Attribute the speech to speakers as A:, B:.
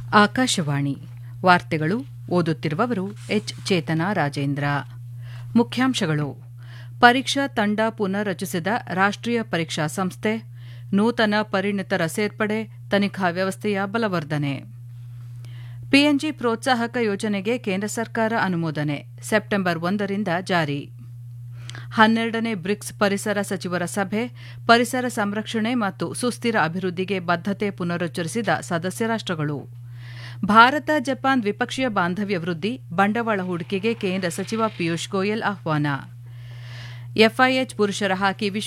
A: ಆಕಾಶವಾಣಿ ವಾರ್ತೆಗಳು ಓದುತ್ತಿರುವವರು ಎಚ್ ಚೇತನ ರಾಜೇಂದ್ರ ಮುಖ್ಯಾಂಶಗಳು ಪರೀಕ್ಷಾ ತಂಡ ಪುನರ್ ರಚಿಸಿದ ರಾಷ್ಟೀಯ ಪರೀಕ್ಷಾ ಸಂಸ್ಥೆ ನೂತನ ಪರಿಣಿತರ ಸೇರ್ಪಡೆ ತನಿಖಾ ವ್ಯವಸ್ಥೆಯ ಬಲವರ್ಧನೆ ಪಿಎನ್ಜಿ ಪ್ರೋತ್ಸಾಹಕ ಯೋಜನೆಗೆ ಕೇಂದ್ರ ಸರ್ಕಾರ ಅನುಮೋದನೆ ಸೆಪ್ಟೆಂಬರ್ ಒಂದರಿಂದ ಜಾರಿ ಹನ್ನೆರಡನೇ ಬ್ರಿಕ್ಸ್ ಪರಿಸರ ಸಚಿವರ ಸಭೆ ಪರಿಸರ ಸಂರಕ್ಷಣೆ ಮತ್ತು ಸುಸ್ಥಿರ ಅಭಿವೃದ್ಧಿಗೆ ಬದ್ದತೆ ಪುನರುಚ್ಚರಿಸಿದ ಸದಸ್ಯ ರಾಷ್ಟಗಳು ಭಾರತ ಜಪಾನ್ ದ್ವಿಪಕ್ಷೀಯ ಬಾಂಧವ್ಯ ವೃದ್ಧಿ ಬಂಡವಾಳ ಹೂಡಿಕೆಗೆ ಕೇಂದ್ರ ಸಚಿವ ಪಿಯೂಷ್ ಗೋಯಲ್ ಆಹ್ವಾನ ಎಫ್ಐಎಚ್ ಪುರುಷರ ಹಾಕಿ